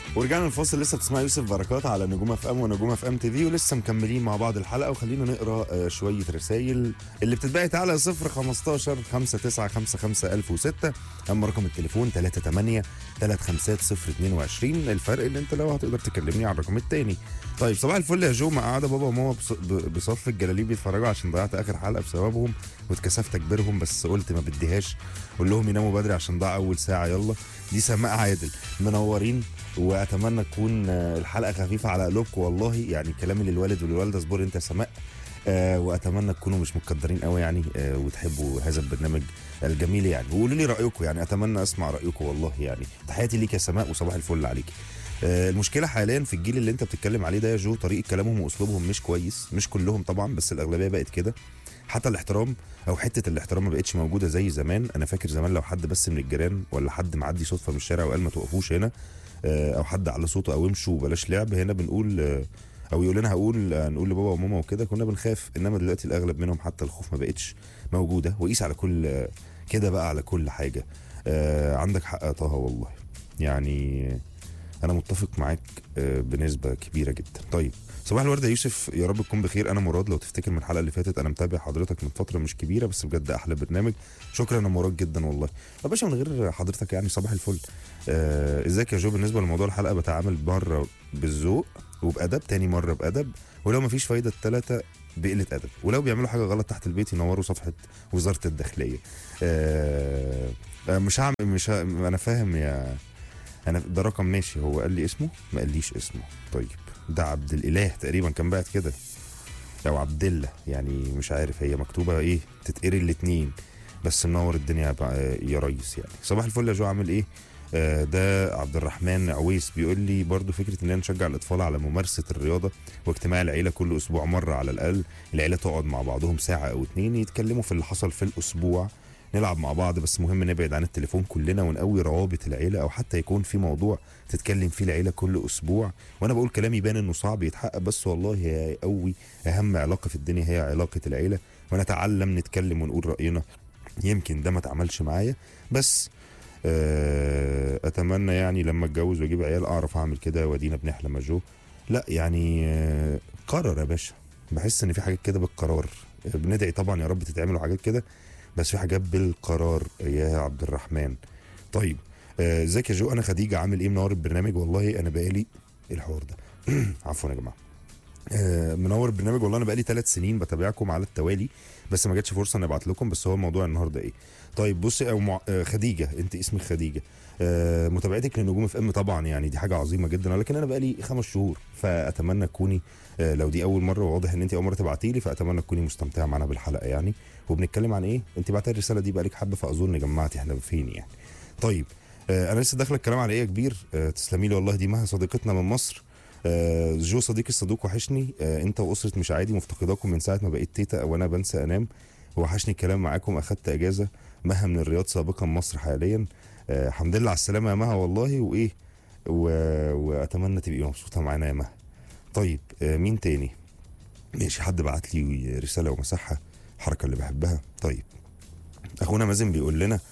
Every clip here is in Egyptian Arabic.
ورجعنا الفاصل لسه بتسمع يوسف بركات على نجوم اف ام ونجوم اف ام تي في ولسه مكملين مع بعض الحلقه وخلينا نقرا آه، شويه رسائل اللي بتتبعت على 0 15 5955 1006 اما رقم التليفون 38 350 الفرق اللي انت لو هتقدر تكلمني على الرقم التاني طيب صباح الفل يا جو ما قاعده بابا وماما بص- ب- بصف الجلاليب بيتفرجوا عشان ضيعت اخر حلقه بسببهم واتكسفت اكبرهم بس قلت ما بديهاش قول لهم يناموا بدري عشان ضاع اول ساعه يلا دي سماء عادل منورين واتمنى تكون آه، الحلقه خفيفه على قلوبكم والله يعني كلامي للوالد وللوالده اصبري انت يا سماء آه واتمنى تكونوا مش مقدرين قوي يعني آه وتحبوا هذا البرنامج الجميل يعني وقولوا لي رايكم يعني اتمنى اسمع رايكم والله يعني تحياتي ليك يا سماء وصباح الفل عليك آه المشكله حاليا في الجيل اللي انت بتتكلم عليه ده يا جو طريقه كلامهم واسلوبهم مش كويس مش كلهم طبعا بس الاغلبيه بقت كده حتى الاحترام او حته الاحترام ما بقتش موجوده زي زمان انا فاكر زمان لو حد بس من الجيران ولا حد معدي صدفه من الشارع وقال ما توقفوش هنا آه، او حد على صوته او امشوا بلاش لعب هنا بنقول آه، او يقول لنا هقول آه، نقول لبابا وماما وكده كنا بنخاف انما دلوقتي الاغلب منهم حتى الخوف ما بقتش موجوده وقيس على كل آه، كده بقى على كل حاجه آه، عندك حق يا طه والله يعني آه، انا متفق معاك آه، بنسبه كبيره جدا طيب صباح الورد يا يوسف يا رب تكون بخير انا مراد لو تفتكر من الحلقه اللي فاتت انا متابع حضرتك من فتره مش كبيره بس بجد احلى برنامج شكرا يا مراد جدا والله يا باشا من غير حضرتك يعني صباح الفل آه، ازيك يا جو بالنسبه لموضوع الحلقه بتعامل مره بالذوق وبادب تاني مره بادب ولو مفيش فايده الثلاثه بقله ادب ولو بيعملوا حاجه غلط تحت البيت ينوروا صفحه وزاره الداخليه آه، آه، مش هعمل مش ه... انا فاهم يا انا ده رقم ماشي هو قال لي اسمه ما قاليش اسمه طيب ده عبد الاله تقريبا كان بعت كده او عبد الله يعني مش عارف هي مكتوبه ايه تتقري الاثنين بس منور الدنيا بقى- يا ريس يعني صباح الفل يا جو عامل ايه آه، ده عبد الرحمن عويس بيقول لي برضو فكره اننا نشجع الاطفال على ممارسه الرياضه واجتماع العيله كل اسبوع مره على الاقل العيله تقعد مع بعضهم ساعه او اتنين يتكلموا في اللي حصل في الاسبوع نلعب مع بعض بس مهم نبعد عن التليفون كلنا ونقوي روابط العيله او حتى يكون في موضوع تتكلم فيه العيله كل اسبوع وانا بقول كلام يبان انه صعب يتحقق بس والله هيقوي اهم علاقه في الدنيا هي علاقه العيله ونتعلم نتكلم ونقول راينا يمكن ده ما اتعملش معايا بس آه، اتمنى يعني لما اتجوز واجيب عيال اعرف اعمل كده وادينا بنحلم يا جو لا يعني آه، قرر يا باشا بحس ان في حاجات كده بالقرار آه، بندعي طبعا يا رب تتعمل وحاجات كده بس في حاجات بالقرار يا عبد الرحمن طيب آه، ازيك يا جو انا خديجه عامل ايه منور البرنامج والله انا بقالي إيه الحوار ده عفوا يا جماعه آه، منور البرنامج والله انا بقالي ثلاث سنين بتابعكم على التوالي بس ما جاتش فرصه اني ابعت لكم بس هو الموضوع النهارده ايه طيب بصي او مع... آه، خديجه انت اسمك خديجه آه، متابعتك للنجوم اف ام طبعا يعني دي حاجه عظيمه جدا ولكن انا بقالي خمس شهور فاتمنى تكوني آه، لو دي اول مره وواضح ان انت اول مره تبعتي لي فاتمنى تكوني مستمتعه معانا بالحلقه يعني وبنتكلم عن ايه انت بعتي الرساله دي بقالك حبه فاظن جمعتي احنا فين يعني طيب آه، انا لسه داخله الكلام على ايه يا كبير آه، تسلمي لي والله دي مها صديقتنا من مصر آه، جو صديقي الصدوق وحشني آه، انت واسره مش عادي مفتقداكم من ساعه ما بقيت تيتا وانا بنسى انام وحشني الكلام معاكم اخدت اجازه مها من الرياض سابقا مصر حاليا آه، الحمد لله على السلامه يا مها والله وايه و... واتمنى تبقي مبسوطه معانا يا مها طيب آه، مين تاني ماشي حد بعت لي رساله ومسحها الحركه اللي بحبها طيب اخونا مازن بيقول لنا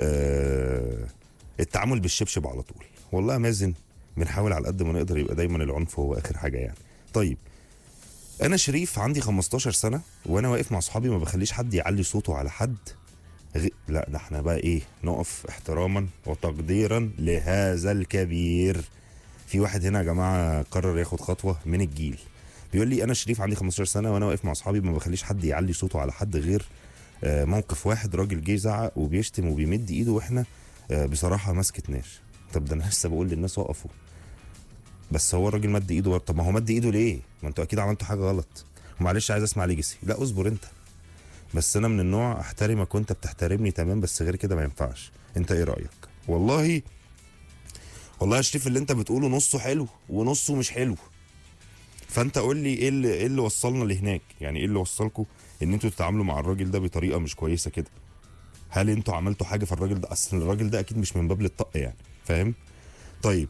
آه التعامل بالشبشب على طول والله يا مازن بنحاول على قد ما نقدر يبقى دايما العنف هو اخر حاجه يعني طيب انا شريف عندي 15 سنه وانا واقف مع اصحابي ما بخليش حد يعلي صوته على حد غ... لا ده احنا بقى ايه نقف احتراما وتقديرا لهذا الكبير في واحد هنا يا جماعه قرر ياخد خطوه من الجيل بيقول لي انا شريف عندي 15 سنه وانا واقف مع اصحابي ما بخليش حد يعلي صوته على حد غير آه، موقف واحد راجل جه زعق وبيشتم وبيمد ايده واحنا آه، بصراحه ما سكتناش طب ده انا لسه بقول للناس وقفوا بس هو الراجل مد ايده برضه. طب ما هو مد ايده ليه؟ ما انتوا اكيد عملتوا حاجه غلط ومعلش عايز اسمع ليجاسي لا اصبر انت بس انا من النوع احترمك وانت بتحترمني تمام بس غير كده ما ينفعش انت ايه رايك والله والله يا شريف اللي انت بتقوله نصه حلو ونصه مش حلو فانت قول لي ايه اللي ايه اللي وصلنا لهناك يعني ايه اللي وصلكم ان انتوا تتعاملوا مع الراجل ده بطريقه مش كويسه كده هل انتوا عملتوا حاجه في الراجل ده اصل الراجل ده اكيد مش من باب للطق يعني فاهم طيب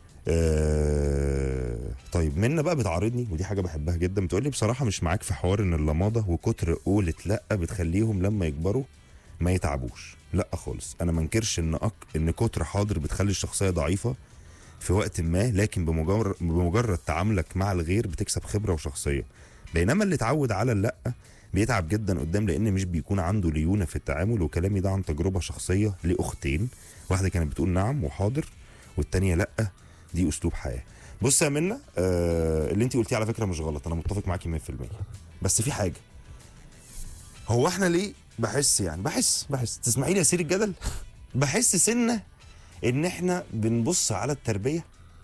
آه طيب منا بقى بتعارضني ودي حاجه بحبها جدا بتقول لي بصراحه مش معاك في حوار ان اللماضه وكتر قولة لا بتخليهم لما يكبروا ما يتعبوش لا خالص انا ما انكرش ان أك... ان كتر حاضر بتخلي الشخصيه ضعيفه في وقت ما لكن بمجرد بمجرد تعاملك مع الغير بتكسب خبره وشخصيه بينما اللي اتعود على اللا بيتعب جدا قدام لان مش بيكون عنده ليونه في التعامل وكلامي ده عن تجربه شخصيه لاختين واحده كانت بتقول نعم وحاضر والتانيه لا دي اسلوب حياه بص يا منى آه اللي انت قلتيه على فكره مش غلط انا متفق معاكي 100% بس في حاجه هو احنا ليه بحس يعني بحس بحس تسمعي لي يا سير الجدل بحس سنه ان احنا بنبص على التربيه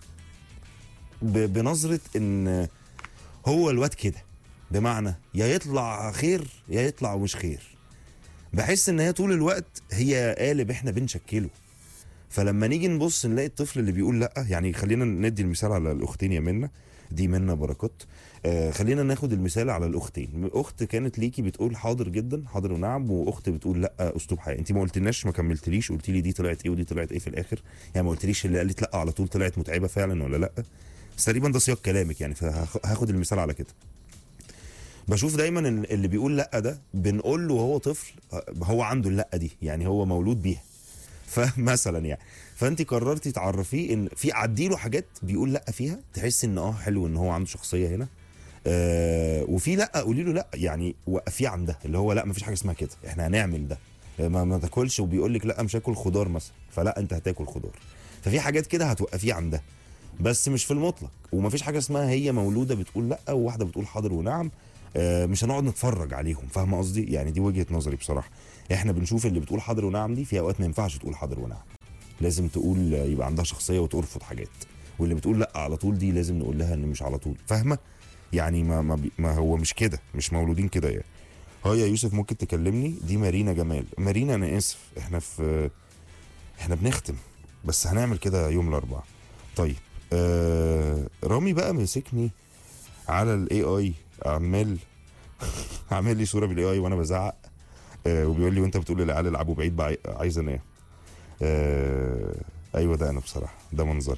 ب- بنظره ان هو الواد كده بمعنى يا يطلع خير يا يطلع مش خير بحس ان هي طول الوقت هي قالب احنا بنشكله فلما نيجي نبص نلاقي الطفل اللي بيقول لا يعني خلينا ندي المثال على الاختين يا منى دي منى بركات آه خلينا ناخد المثال على الاختين اخت كانت ليكي بتقول حاضر جدا حاضر ونعم واخت بتقول لا اسلوب حياه انت ما قلتلناش ما كملتليش قلت لي دي طلعت ايه ودي طلعت ايه في الاخر يعني ما قلتليش اللي قالت لا على طول طلعت متعبه فعلا ولا لا بس تقريبا ده سياق كلامك يعني فهاخد المثال على كده بشوف دايما ان اللي بيقول لا ده بنقول له وهو طفل آه، هو عنده اللا دي يعني هو مولود بيها فمثلا يعني فانت قررتي تعرفيه ان في عدي له حاجات بيقول لا فيها تحس ان اه حلو ان هو عنده شخصيه هنا آه وفي لا قولي له لا يعني وقفيه عن ده اللي هو لا مفيش حاجه اسمها كده احنا هنعمل ده آه، ما, ما تاكلش وبيقول لك لا مش هاكل خضار مثلا فلا انت هتاكل خضار ففي حاجات كده هتوقفيه عن ده بس مش في المطلق ومفيش حاجه اسمها هي مولوده بتقول لا وواحده بتقول حاضر ونعم آه، مش هنقعد نتفرج عليهم فاهمه قصدي يعني دي وجهه نظري بصراحه احنا بنشوف اللي بتقول حاضر ونعم دي في اوقات ما ينفعش تقول حاضر ونعم لازم تقول آه، يبقى عندها شخصيه وترفض حاجات واللي بتقول لا على طول دي لازم نقول لها ان مش على طول فاهمه يعني ما ما, بي ما هو مش كده مش مولودين كده يعني ها يا يوسف ممكن تكلمني دي مارينا جمال مارينا انا اسف احنا في احنا بنختم بس هنعمل كده يوم الاربعاء طيب آه رامي بقى مسكني على الاي اي عمال عامل لي صوره بالاي اي وانا بزعق آه وبيقول لي وانت بتقول للعيال العبوا بعيد بقى عايز انام آه ايوه ده انا بصراحه ده منظري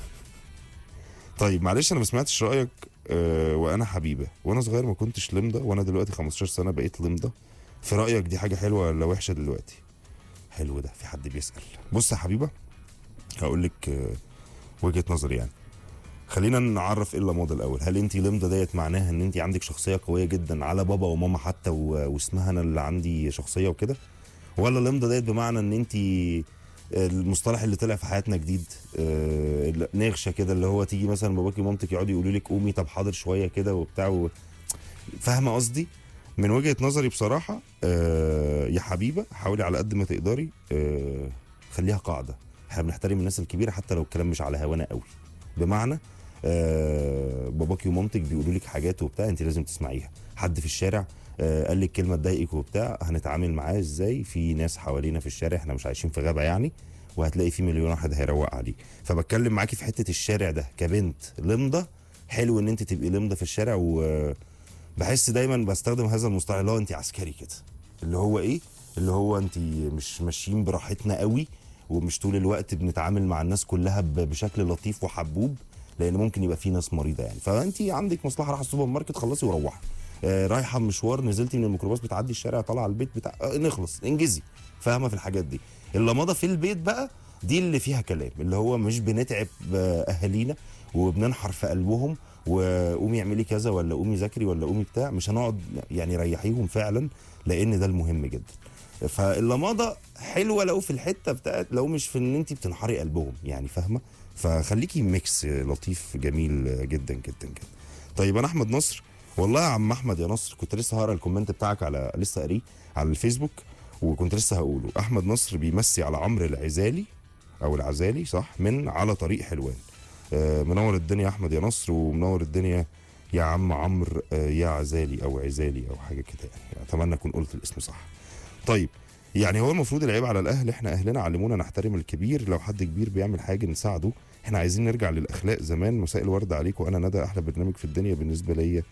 طيب معلش انا ما سمعتش رايك آه وانا حبيبه وانا صغير ما كنتش لمضه وانا دلوقتي 15 سنه بقيت لمضه في رايك دي حاجه حلوه ولا وحشه دلوقتي حلو ده في حد بيسال بص يا حبيبه هقول لك آه وجهه نظري يعني خلينا نعرف ايه اللمضه الاول هل انت لمضه ديت معناها ان انت عندك شخصيه قويه جدا على بابا وماما حتى و- واسمها انا اللي عندي شخصيه وكده ولا لمضه ديت بمعنى ان انت المصطلح اللي طلع في حياتنا جديد آه، نغشه كده اللي هو تيجي مثلا باباكي ومامتك يقعدوا يقولوا لك قومي طب حاضر شويه كده وبتاع و... فاهمه قصدي من وجهه نظري بصراحه آه، يا حبيبه حاولي على قد ما تقدري آه، خليها قاعده احنا بنحترم الناس الكبيره حتى لو الكلام مش على هوانا قوي بمعنى آه، باباكي ومامتك بيقولوا لك حاجات وبتاع انت لازم تسمعيها حد في الشارع آه، قال لك كلمه تضايقك وبتاع هنتعامل معاه ازاي في ناس حوالينا في الشارع احنا مش عايشين في غابه يعني وهتلاقي في مليون واحد هيروق عليك فبتكلم معاكي في حته الشارع ده كبنت لمضه حلو ان انت تبقي لمضه في الشارع وبحس دايما بستخدم هذا المصطلح اللي هو انت عسكري كده اللي هو ايه اللي هو انت مش ماشيين براحتنا قوي ومش طول الوقت بنتعامل مع الناس كلها ب- بشكل لطيف وحبوب لان ممكن يبقى في ناس مريضه يعني فانت عندك مصلحه رايحه السوبر ماركت خلصي وروحي آه، رايحه مشوار نزلتي من الميكروباص بتعدي الشارع طالعه البيت بتاع آه، نخلص انجزي فاهمه في الحاجات دي اللمضه في البيت بقى دي اللي فيها كلام اللي هو مش بنتعب آه، اهالينا وبننحر في قلبهم وقومي اعملي كذا ولا قومي ذاكري ولا قومي بتاع مش هنقعد يعني ريحيهم فعلا لان ده المهم جدا فاللمضه حلوه لو في الحته بتاعت لو مش في ان انت بتنحري قلبهم يعني فاهمه فخليكي ميكس لطيف جميل جدا جدا جدا طيب انا احمد نصر والله يا عم احمد يا نصر كنت لسه هقرا الكومنت بتاعك على لسه قاريه على الفيسبوك وكنت لسه هقوله احمد نصر بيمسي على عمرو العزالي او العزالي صح من على طريق حلوان آه، منور الدنيا يا احمد يا نصر ومنور الدنيا يا عم عمرو آه، يا عزالي او عزالي او حاجه كده يعني اتمنى اكون قلت الاسم صح طيب يعني هو المفروض العيب على الاهل احنا اهلنا علمونا نحترم الكبير لو حد كبير بيعمل حاجه نساعده احنا عايزين نرجع للاخلاق زمان مساء الورد عليكم وانا ندى احلى برنامج في الدنيا بالنسبه ليا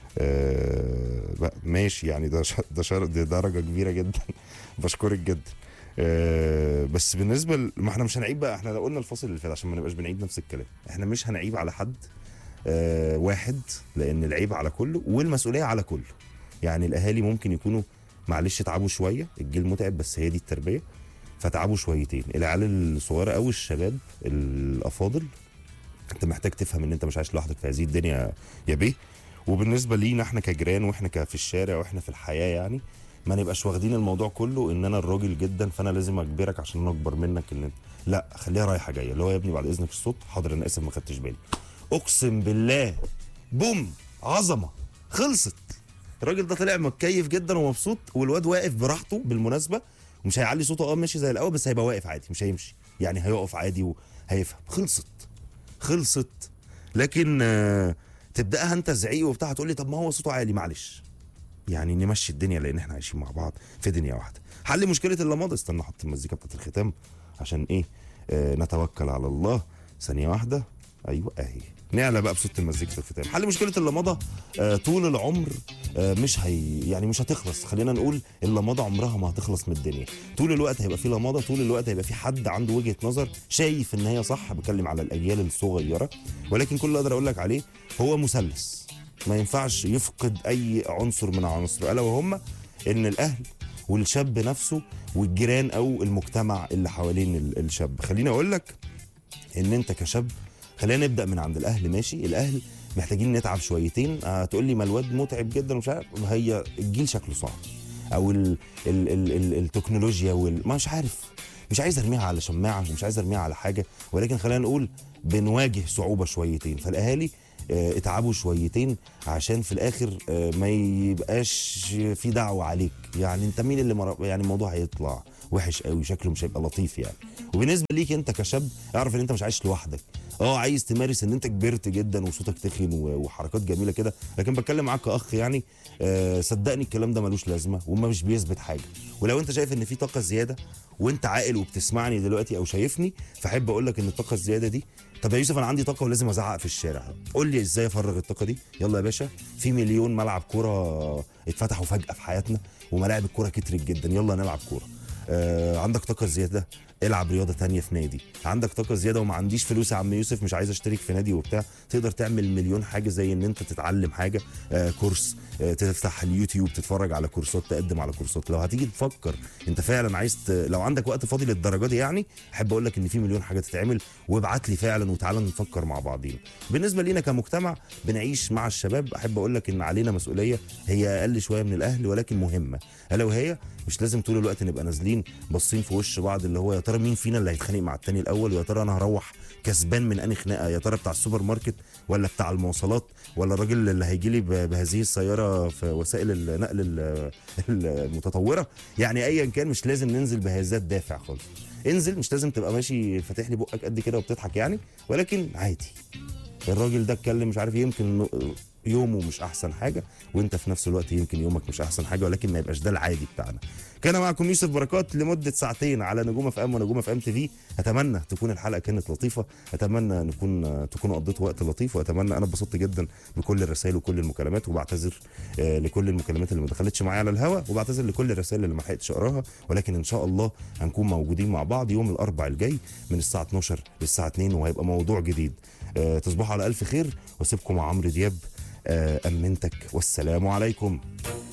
آه لا ماشي يعني ده ش- ده شر- دي درجه كبيره جدا بشكرك جدا آه بس بالنسبه ل... ما احنا مش هنعيب بقى احنا لو قلنا الفاصل اللي فات عشان ما نبقاش بنعيد نفس الكلام احنا مش هنعيب على حد آه واحد لان العيب على كله والمسؤوليه على كله يعني الاهالي ممكن يكونوا معلش تعبوا شويه الجيل متعب بس هي دي التربيه فتعبوا شويتين العيال الصغيره قوي الشباب الافاضل انت محتاج تفهم ان انت مش عايش لوحدك في هذه الدنيا يا بيه وبالنسبه لينا احنا كجيران واحنا ك- في الشارع واحنا في الحياه يعني ما نبقاش واخدين الموضوع كله ان انا الراجل جدا فانا لازم اجبرك عشان انا اكبر منك ان لا خليها رايحه جايه اللي هو يا ابني بعد اذنك الصوت حاضر انا اسف ما خدتش بالي اقسم بالله بوم عظمه خلصت الراجل ده طلع متكيف جدا ومبسوط والواد واقف براحته بالمناسبه ومش هيعلي صوته اه ماشي زي الاول بس هيبقى واقف عادي مش هيمشي يعني هيقف عادي وهيفهم خلصت خلصت لكن آه، تبداها انت زعيق وبتاع هتقول لي طب ما هو صوته عالي معلش يعني نمشي الدنيا لان احنا عايشين مع بعض في دنيا واحده حل مشكله اللمضه استنى احط المزيكا بتاعت الختام عشان ايه آه نتوكل على الله ثانيه واحده ايوه اهي نعلى بقى بصوت المزيكا في الختام حل مشكله اللمضه آه طول العمر آه مش هي يعني مش هتخلص خلينا نقول اللمضه عمرها ما هتخلص من الدنيا طول الوقت هيبقى في لمضه طول الوقت هيبقى في حد عنده وجهه نظر شايف ان هي صح بتكلم على الاجيال الصغيره ولكن كل اللي اقدر اقول لك عليه هو مثلث ما ينفعش يفقد اي عنصر من عناصره الا وهم ان الاهل والشاب نفسه والجيران او المجتمع اللي حوالين ال- الشاب خليني اقول لك ان انت كشاب خلينا نبدا من عند الاهل ماشي الاهل محتاجين نتعب شويتين هتقول لي ما الواد متعب جدا ومش عارف هي الجيل شكله صعب او ال ال ال ال التكنولوجيا وال ما مش عارف مش عايز ارميها على شماعه ومش عايز ارميها على حاجه ولكن خلينا نقول بنواجه صعوبه شويتين فالاهالي آه، اتعبوا شويتين عشان في الاخر آه، ما يبقاش في دعوه عليك يعني انت مين اللي مر... يعني الموضوع هيطلع وحش قوي شكله مش هيبقى لطيف يعني وبالنسبه ليك انت كشاب اعرف ان انت مش عايش لوحدك اه عايز تمارس ان انت كبرت جدا وصوتك تخن و- وحركات جميله كده لكن بتكلم معاك كاخ يعني آه صدقني الكلام ده ملوش لازمه وما مش بيثبت حاجه ولو انت شايف ان في طاقه زياده وانت عاقل وبتسمعني دلوقتي او شايفني فاحب اقول لك ان الطاقه الزياده دي طب يا يوسف انا عندي طاقه ولازم ازعق في الشارع قول لي ازاي افرغ الطاقه دي يلا يا باشا في مليون ملعب كوره اتفتحوا فجاه في حياتنا وملاعب الكوره كترت جدا يلا نلعب كوره آه عندك طاقه زياده العب رياضه تانية في نادي عندك طاقه زياده وما عنديش فلوس يا عم يوسف مش عايز اشترك في نادي وبتاع تقدر تعمل مليون حاجه زي ان انت تتعلم حاجه آه كورس آه تفتح اليوتيوب تتفرج على كورسات تقدم على كورسات لو هتيجي تفكر انت فعلا عايز ت... لو عندك وقت فاضي للدرجه دي يعني احب اقول لك ان في مليون حاجه تتعمل وابعت لي فعلا وتعالى نفكر مع بعضينا بالنسبه لينا كمجتمع بنعيش مع الشباب احب اقول لك ان علينا مسؤوليه هي اقل شويه من الاهل ولكن مهمه الا وهي مش لازم طول الوقت نبقى نازلين باصين في وش بعض اللي هو يا ترى مين فينا اللي هيتخانق مع التاني الاول ويا ترى انا هروح كسبان من انهي خناقه يا ترى بتاع السوبر ماركت ولا بتاع المواصلات ولا الراجل اللي هيجي لي ب- بهذه السياره في وسائل النقل ال- المتطوره يعني ايا كان مش لازم ننزل بهذا الدافع خالص انزل مش لازم تبقى ماشي فاتح لي بقك قد كده وبتضحك يعني ولكن عادي الراجل ده اتكلم مش عارف يمكن يومه مش احسن حاجه وانت في نفس الوقت يمكن يومك مش احسن حاجه ولكن ما يبقاش ده العادي بتاعنا كان معكم يوسف بركات لمده ساعتين على نجوم اف ام ونجوم اف ام تي في اتمنى تكون الحلقه كانت لطيفه اتمنى نكون تكونوا قضيتوا وقت لطيف واتمنى انا اتبسطت جدا بكل الرسائل وكل المكالمات وبعتذر آه، لكل المكالمات اللي ما دخلتش معايا على الهوا وبعتذر لكل الرسائل اللي ما لحقتش اقراها ولكن ان شاء الله هنكون موجودين مع بعض يوم الاربع الجاي من الساعه 12 للساعه 2 وهيبقى موضوع جديد آه، تصبحوا على الف خير واسيبكم مع عمرو دياب آه، امنتك والسلام عليكم